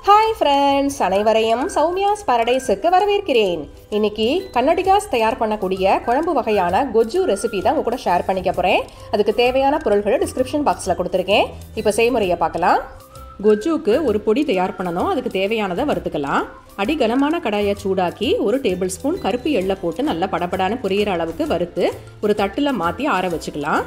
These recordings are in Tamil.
ஹாய் ஃப்ரெண்ட்ஸ் அனைவரையும் சௌமியாஸ் பாரடைஸுக்கு வரவேற்கிறேன் இன்னைக்கு கன்னடிகாஸ் தயார் பண்ணக்கூடிய குழம்பு வகையான கொஜ்ஜு ரெசிபி தான் உங்க கூட ஷேர் பண்ணிக்க போகிறேன் அதுக்கு தேவையான பொருள்களை டிஸ்கிரிப்ஷன் பாக்ஸில் கொடுத்துருக்கேன் இப்போ செய்முறையை பார்க்கலாம் கொஜ்ஜுக்கு ஒரு பொடி தயார் பண்ணணும் அதுக்கு தேவையானதை வறுத்துக்கலாம் அடிகனமான கடாயை சூடாக்கி ஒரு டேபிள் ஸ்பூன் கருப்பு எள்ளை போட்டு நல்லா படபடான பொரியிற அளவுக்கு வறுத்து ஒரு தட்டில் மாற்றி ஆற வச்சுக்கலாம்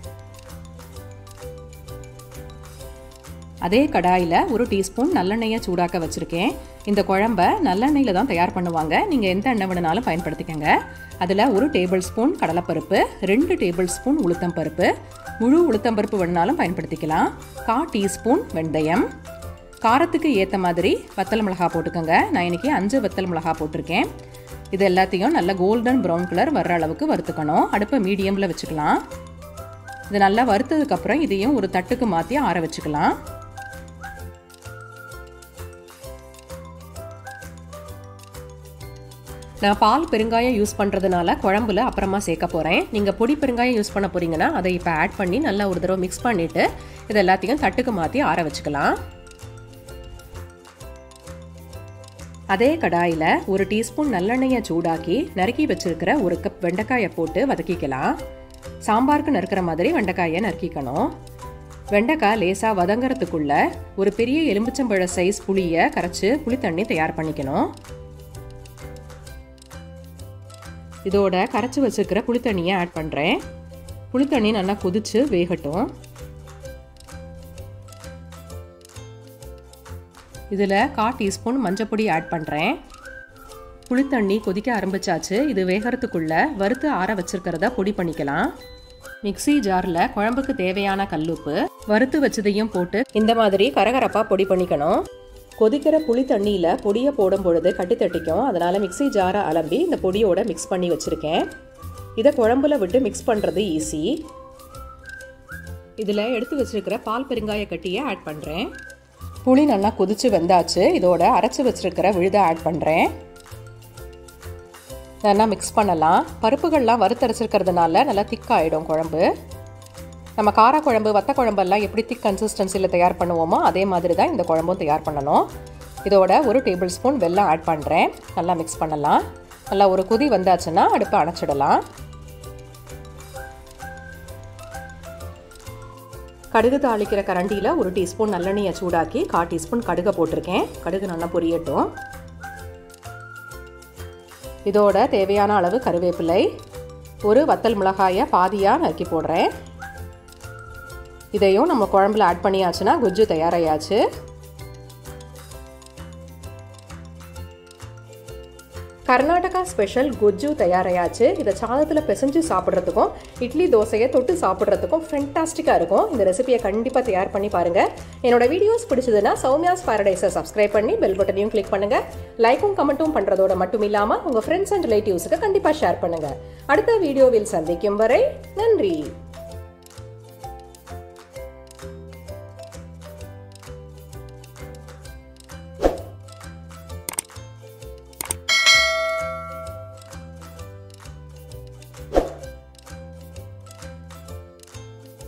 அதே கடாயில் ஒரு டீஸ்பூன் நல்லெண்ணெயை சூடாக்க வச்சுருக்கேன் இந்த குழம்ப நல்லெண்ணெயில் தான் தயார் பண்ணுவாங்க நீங்கள் எந்த எண்ணெய் வேணுனாலும் பயன்படுத்திக்கங்க அதில் ஒரு டேபிள் ஸ்பூன் கடலைப்பருப்பு ரெண்டு டேபிள் ஸ்பூன் உளுத்தம் பருப்பு முழு உளுத்தம் பருப்பு வேணுனாலும் பயன்படுத்திக்கலாம் கா டீஸ்பூன் வெந்தயம் காரத்துக்கு ஏற்ற மாதிரி வத்தல் மிளகா போட்டுக்கோங்க நான் இன்றைக்கி அஞ்சு வத்தல் மிளகா போட்டிருக்கேன் இது எல்லாத்தையும் நல்லா கோல்டன் ப்ரௌன் கலர் வர்ற அளவுக்கு வறுத்துக்கணும் அடுப்பை மீடியமில் வச்சுக்கலாம் இது நல்லா வறுத்ததுக்கப்புறம் இதையும் ஒரு தட்டுக்கு மாற்றி ஆற வச்சுக்கலாம் நான் பால் பெருங்காயம் யூஸ் பண்ணுறதுனால குழம்புல அப்புறமா சேர்க்க போகிறேன் நீங்கள் பொடி பெருங்காயம் யூஸ் பண்ண போகிறீங்கன்னா அதை இப்போ ஆட் பண்ணி நல்லா ஒரு தடவை மிக்ஸ் பண்ணிவிட்டு இது எல்லாத்தையும் தட்டுக்கு மாற்றி ஆற வச்சுக்கலாம் அதே கடாயில் ஒரு டீஸ்பூன் நல்லெண்ணெயை சூடாக்கி நறுக்கி வச்சிருக்கிற ஒரு கப் வெண்டைக்காயை போட்டு வதக்கிக்கலாம் சாம்பாருக்கு நறுக்கிற மாதிரி வெண்டைக்காயை நறுக்கிக்கணும் வெண்டைக்காய் லேசாக வதங்கிறதுக்குள்ள ஒரு பெரிய எலும்பிச்சம்பழ சைஸ் புளியை கரைச்சி புளித்தண்ணி தயார் பண்ணிக்கணும் இதோட கரைச்சி வச்சுருக்கிற புளித்தண்ணியை ஆட் பண்ணுறேன் புளித்தண்ணி நல்லா கொதித்து வேகட்டும் இதில் கா டீஸ்பூன் மஞ்சப்பொடி ஆட் பண்ணுறேன் புளித்தண்ணி கொதிக்க ஆரம்பிச்சாச்சு இது வேகிறதுக்குள்ளே வறுத்து ஆற வச்சுருக்கிறத பொடி பண்ணிக்கலாம் மிக்சி ஜாரில் குழம்புக்கு தேவையான கல்லுப்பு வறுத்து வச்சதையும் போட்டு இந்த மாதிரி கரகரப்பாக பொடி பண்ணிக்கணும் கொதிக்கிற புளி தண்ணியில் பொடியை போடும் பொழுது கட்டி தட்டிக்கும் அதனால் மிக்சி ஜாரை அலம்பி இந்த பொடியோட மிக்ஸ் பண்ணி வச்சுருக்கேன் இதை குழம்புல விட்டு மிக்ஸ் பண்ணுறது ஈஸி இதில் எடுத்து வச்சுருக்கிற பால் பெருங்காய கட்டியை ஆட் பண்ணுறேன் புளி நல்லா கொதித்து வெந்தாச்சு இதோட அரைச்சி வச்சுருக்கிற விழுதை ஆட் பண்ணுறேன் நல்லா மிக்ஸ் பண்ணலாம் பருப்புகள்லாம் வறுத்தரைச்சிருக்கிறதுனால நல்லா திக்காயிடும் குழம்பு நம்ம காரக்குழம்பு வத்த குழம்பெல்லாம் எப்படி திக் கன்சிஸ்டன்சியில் தயார் பண்ணுவோமோ அதே மாதிரி தான் இந்த குழம்பும் தயார் பண்ணணும் இதோட ஒரு டேபிள் ஸ்பூன் வெல்லம் ஆட் பண்ணுறேன் நல்லா மிக்ஸ் பண்ணலாம் நல்லா ஒரு கொதி வந்தாச்சுன்னா அடுப்பை அணைச்சிடலாம் கடுகு தாளிக்கிற கரண்டியில் ஒரு டீஸ்பூன் நல்லெண்ணெயை சூடாக்கி கா டீஸ்பூன் கடுகை போட்டிருக்கேன் கடுகு நல்லா பொரியட்டும் இதோட தேவையான அளவு கருவேப்பிலை ஒரு வத்தல் மிளகாயை பாதியாக நறுக்கி போடுறேன் இதையும் நம்ம குழம்புல ஆட் பண்ணியாச்சுன்னா குஜ்ஜு தயாராயாச்சு கர்நாடகா ஸ்பெஷல் குஜ்ஜு தயாராயாச்சு இதை சாதத்தில் பிசைஞ்சு சாப்பிட்றதுக்கும் இட்லி தோசையை தொட்டு சாப்பிட்றதுக்கும் ஃபென்டாஸ்டிக்காக இருக்கும் இந்த ரெசிபியை கண்டிப்பாக தயார் பண்ணி பாருங்கள் என்னோட வீடியோஸ் பிடிச்சதுன்னா சௌமியாஸ் பாரடைஸை சப்ஸ்கிரைப் பண்ணி பெல் பட்டனையும் கிளிக் பண்ணுங்கள் லைக்கும் கமெண்ட்டும் பண்ணுறதோட மட்டும் இல்லாமல் உங்கள் ஃப்ரெண்ட்ஸ் அண்ட் ரிலேட்டிவ்ஸுக்கு கண்டிப்பாக ஷேர் பண்ணுங்கள் அடுத்த வீடியோவில் சந்திக்கும் வரை நன்றி